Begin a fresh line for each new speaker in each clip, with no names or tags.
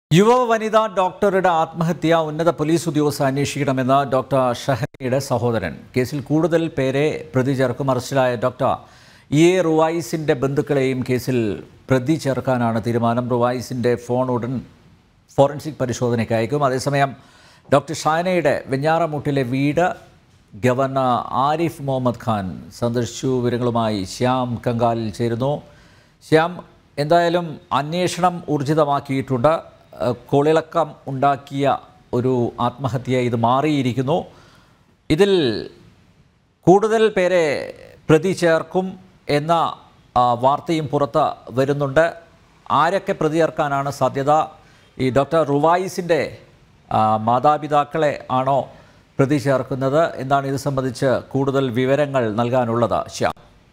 യുവ വനിതാ ഡോക്ടറുടെ ആത്മഹത്യ ഉന്നത പോലീസ് ഉദ്യോഗസ്ഥ അന്വേഷിക്കണമെന്ന് ഡോക്ടർ ഷഹനയുടെ സഹോദരൻ കേസിൽ കൂടുതൽ പേരെ പ്രതി ചേർക്കും അറസ്റ്റിലായ ഡോക്ടർ ഇ എ റുവായിസിൻ്റെ ബന്ധുക്കളെയും കേസിൽ പ്രതി ചേർക്കാനാണ് തീരുമാനം റുവായിസിൻ്റെ ഫോൺ ഉടൻ ഫോറൻസിക് പരിശോധനയ്ക്ക് അയക്കും അതേസമയം ഡോക്ടർ ഷാനയുടെ വെഞ്ഞാറമൂട്ടിലെ വീട് ഗവർണർ ആരിഫ് മുഹമ്മദ് ഖാൻ സന്ദർശിച്ചു വിവരങ്ങളുമായി ശ്യാം കങ്കാലിൽ ചേരുന്നു ശ്യാം എന്തായാലും അന്വേഷണം ഊർജിതമാക്കിയിട്ടുണ്ട് ഏഹ് കോളിളക്കം ഉണ്ടാക്കിയ ഒരു ആത്മഹത്യ ഇത് മാറിയിരിക്കുന്നു ഇതിൽ കൂടുതൽ പേരെ പ്രതി ചേർക്കും എന്ന ആ, വാർത്തയും പുറത്ത് വരുന്നുണ്ട് ആരൊക്കെ പ്രതി ചേർക്കാനാണ് സാധ്യത ഈ ഡോക്ടർ റുവായിസിൻ്റെ ആ, മാതാപിതാക്കളെ ആണോ പ്രതി ചേർക്കുന്നത് എന്താണ് ഇത് സംബന്ധിച്ച് കൂടുതൽ വിവരങ്ങൾ നൽകാനുള്ളത് ശ്യാം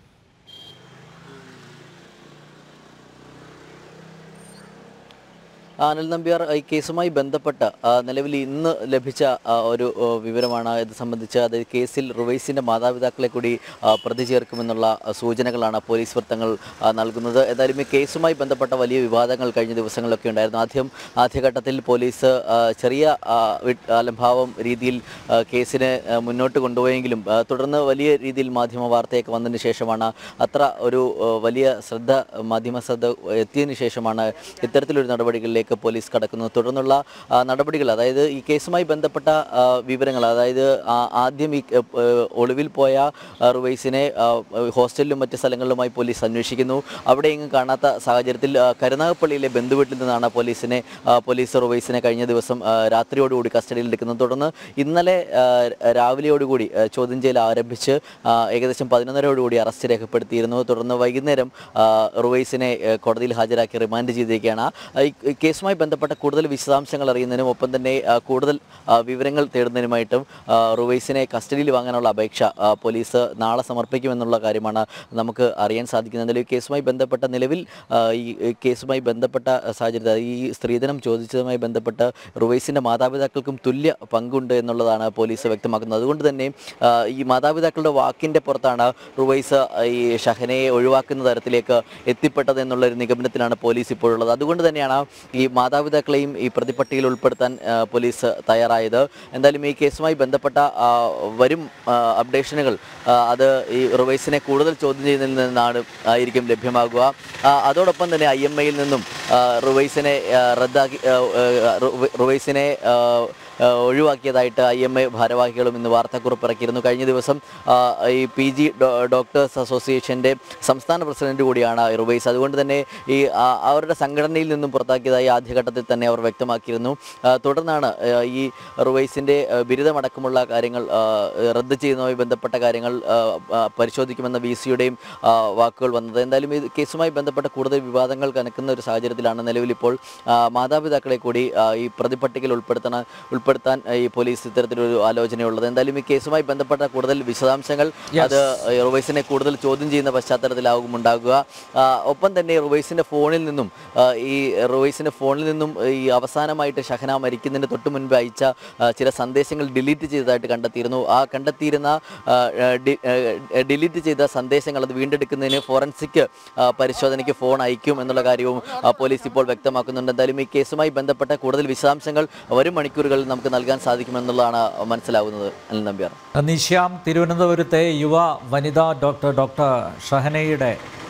അനിൽ നമ്പ്യാർ ഈ കേസുമായി ബന്ധപ്പെട്ട ആ, നിലവിൽ ഇന്ന് ലഭിച്ച ആ, ഒരു ആ, വിവരമാണ് ഇത് സംബന്ധിച്ച് അത് കേസിൽ റുവൈസിന്റെ മാതാപിതാക്കളെ കൂടി ആ, പ്രതി ചേർക്കുമെന്നുള്ള ആ, സൂചനകളാണ് പോലീസ് വൃത്തങ്ങൾ ആ, നൽകുന്നത് എന്തായാലും ഈ കേസുമായി ബന്ധപ്പെട്ട വലിയ വിവാദങ്ങൾ കഴിഞ്ഞ ദിവസങ്ങളിലൊക്കെ ഉണ്ടായിരുന്നു ആദ്യം ആദ്യഘട്ടത്തിൽ പോലീസ് ആ, ചെറിയ ആ, വി- അലംഭാവം രീതിയിൽ ആ, കേസിനെ ആ, മുന്നോട്ട് കൊണ്ടുപോയെങ്കിലും ആ, തുടർന്ന് വലിയ രീതിയിൽ മാധ്യമ വാർത്തയൊക്കെ വന്നതിന് ശേഷമാണ് അത്ര ഒരു ആ, വലിയ ശ്രദ്ധ മാധ്യമ ശ്രദ്ധ എത്തിയതിനു ശേഷമാണ് ഇത്തരത്തിലൊരു നടപടികളിലേക്ക് പോലീസ് കടക്കുന്നത് തുടർന്നുള്ള ആ, നടപടികൾ അതായത് ഈ കേസുമായി ബന്ധപ്പെട്ട ആ, വിവരങ്ങൾ അതായത് ആ, ആദ്യം ഈ ആ, ഒളിവിൽ പോയ ആ, റുവൈസിനെ ആ, ഹോസ്റ്റലിലും മറ്റ് സ്ഥലങ്ങളിലുമായി പോലീസ് അന്വേഷിക്കുന്നു അവിടെ എങ്ങും കാണാത്ത സാഹചര്യത്തിൽ ആ, കരുനാഗപ്പള്ളിയിലെ ബന്ധുവീട്ടിൽ നിന്നാണ് പോലീസിനെ ആ, പോലീസ് റുവൈസിനെ കഴിഞ്ഞ ദിവസം ആ, രാത്രിയോടുകൂടി കസ്റ്റഡിയിൽ എടുക്കുന്നത് തുടർന്ന് ഇന്നലെ ആ, രാവിലെയോടുകൂടി ആ, ചോദ്യം ചെയ്യൽ ആരംഭിച്ച് ആ, ഏകദേശം പതിനൊന്നരയോടുകൂടി അറസ്റ്റ് രേഖപ്പെടുത്തിയിരുന്നു തുടർന്ന് വൈകുന്നേരം ആ, റുവൈസിനെ ആ, കോടതിയിൽ ഹാജരാക്കി റിമാൻഡ് ചെയ്തിരിക്കുകയാണ് ആ, ഈ ഈ കേസുമായി ബന്ധപ്പെട്ട കൂടുതൽ വിശദാംശങ്ങൾ അറിയുന്നതിനും ഒപ്പം തന്നെ ആ, കൂടുതൽ ആ, വിവരങ്ങൾ തേടുന്നതിനുമായിട്ടും ആ, റുവൈസിനെ കസ്റ്റഡിയിൽ വാങ്ങാനുള്ള അപേക്ഷ ആ, പോലീസ് നാളെ സമർപ്പിക്കുമെന്നുള്ള കാര്യമാണ് നമുക്ക് അറിയാൻ സാധിക്കുന്നത് എന്തായാലും ഈ കേസുമായി ബന്ധപ്പെട്ട നിലവിൽ ആ, ഈ ഈ കേസുമായി ബന്ധപ്പെട്ട സാഹചര്യത്തിൽ ഈ സ്ത്രീധനം ചോദിച്ചതുമായി ബന്ധപ്പെട്ട് റുവൈസിൻ്റെ മാതാപിതാക്കൾക്കും തുല്യ പങ്കുണ്ട് എന്നുള്ളതാണ് പോലീസ് വ്യക്തമാക്കുന്നത് അതുകൊണ്ട് തന്നെ ആ, ഈ മാതാപിതാക്കളുടെ വാക്കിൻ്റെ പുറത്താണ് റുവൈസ് ഈ ഷഹനയെ ഒഴിവാക്കുന്ന തരത്തിലേക്ക് എത്തിപ്പെട്ടത് എന്നുള്ള ഒരു നിഗമനത്തിലാണ് പോലീസ് ഇപ്പോഴുള്ളത് അതുകൊണ്ട് തന്നെയാണ് ഈ മാതാപിതാക്കളെയും ഈ പ്രതിപട്ടികയിൽ ഉൾപ്പെടുത്താൻ ആ, പോലീസ് തയ്യാറായത് എന്തായാലും ഈ കേസുമായി ബന്ധപ്പെട്ട ആ, വരും ആ, അപ്ഡേഷനുകൾ ആ, അത് ഈ റുവൈസിനെ കൂടുതൽ ചോദ്യം ചെയ്യുന്നതിൽ നിന്നാണ് ആയിരിക്കും ലഭ്യമാകുക ആ, അതോടൊപ്പം തന്നെ ഐ എം ഐയിൽ നിന്നും ആ, റുവൈസിനെ ആ, റദ്ദാക്കി ആ, ആ, റു- റുവൈസിനെ ആ, ആ, ഒഴിവാക്കിയതായിട്ട് ഐ എം എ ഭാരവാഹികളും ഇന്ന് വാർത്താക്കുറിപ്പ് ഇറക്കിയിരുന്നു കഴിഞ്ഞ ദിവസം ആ, ഈ പി ജി ഡോക്ടേഴ്സ് അസോസിയേഷൻ്റെ സംസ്ഥാന പ്രസിഡന്റ് കൂടിയാണ് റുവൈസ് അതുകൊണ്ട് തന്നെ ഈ ആ, അവരുടെ സംഘടനയിൽ നിന്നും പുറത്താക്കിയതായി ആദ്യഘട്ടത്തിൽ തന്നെ അവർ വ്യക്തമാക്കിയിരുന്നു ആ, തുടർന്നാണ് ആ, ഈ റുവൈസിൻ്റെ ആ, ബിരുദമടക്കമുള്ള കാര്യങ്ങൾ ആ, റദ്ദ് ചെയ്യുന്നതുമായി ബന്ധപ്പെട്ട കാര്യങ്ങൾ ആ, ആ, പരിശോധിക്കുമെന്ന വി സിയുടെയും വാക്കുകൾ വന്നത് എന്തായാലും ഈ കേസുമായി ബന്ധപ്പെട്ട കൂടുതൽ വിവാദങ്ങൾ കനക്കുന്ന ഒരു സാഹചര്യത്തിലാണ് നിലവിൽ ഇപ്പോൾ ആ, മാതാപിതാക്കളെ കൂടി ആ, ഈ പ്രതിപട്ടികയിൽ ഉൾപ്പെടുത്തണ ഉൾപ്പെടുത്താൻ ആ, ഈ പോലീസ് ഇത്തരത്തിലൊരു ആലോചനയുള്ളത് എന്തായാലും ഈ കേസുമായി ബന്ധപ്പെട്ട കൂടുതൽ വിശദാംശങ്ങൾ അത് റുവൈസിനെ കൂടുതൽ ചോദ്യം ചെയ്യുന്ന പശ്ചാത്തലത്തിലാകും ഉണ്ടാകുക ആ, ഒപ്പം തന്നെ റുവൈസിന്റെ ഫോണിൽ നിന്നും ആ, ഈ റുവൈസിന്റെ ഫോണിൽ നിന്നും ഈ അവസാനമായിട്ട് ഷഹന മരിക്കുന്നതിന് തൊട്ട് മുൻപ് അയച്ച ആ, ചില സന്ദേശങ്ങൾ ഡിലീറ്റ് ചെയ്തതായിട്ട് കണ്ടെത്തിയിരുന്നു ആ കണ്ടെത്തിയിരുന്ന ആ, ഡി- ആ, ഡിലീറ്റ് ചെയ്ത സന്ദേശങ്ങൾ അത് വീണ്ടെടുക്കുന്നതിന് ഫോറൻസിക് ആ, പരിശോധനയ്ക്ക് ഫോൺ അയക്കും എന്നുള്ള കാര്യവും ആ, പോലീസ് ഇപ്പോൾ വ്യക്തമാക്കുന്നുണ്ട് എന്തായാലും ഈ കേസുമായി ബന്ധപ്പെട്ട കൂടുതൽ വിശദാംശങ്ങൾ വരും മണിക്കൂറുകളിൽ നമുക്ക് നൽകാൻ സാധിക്കുമെന്നുള്ളതാണ് മനസ്സിലാവുന്നത് അനിൽ നമ്പ്യാർ
നിശ്യാം തിരുവനന്തപുരത്തെ യുവ വനിതാ ഡോക്ടർ ഡോക്ടർ ഷഹനയുടെ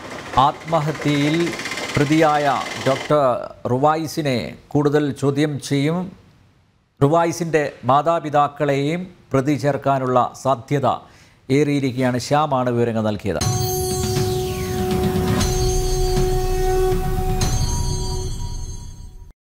ആത്മഹത്യയിൽ പ്രതിയായ ഡോക്ടർ റുവായിസിനെ കൂടുതൽ ചോദ്യം ചെയ്യും റുവായിസിൻ്റെ മാതാപിതാക്കളെയും പ്രതി ചേർക്കാനുള്ള സാധ്യത ഏറിയിരിക്കുകയാണ് ശ്യാമാണ് വിവരങ്ങൾ നൽകിയത്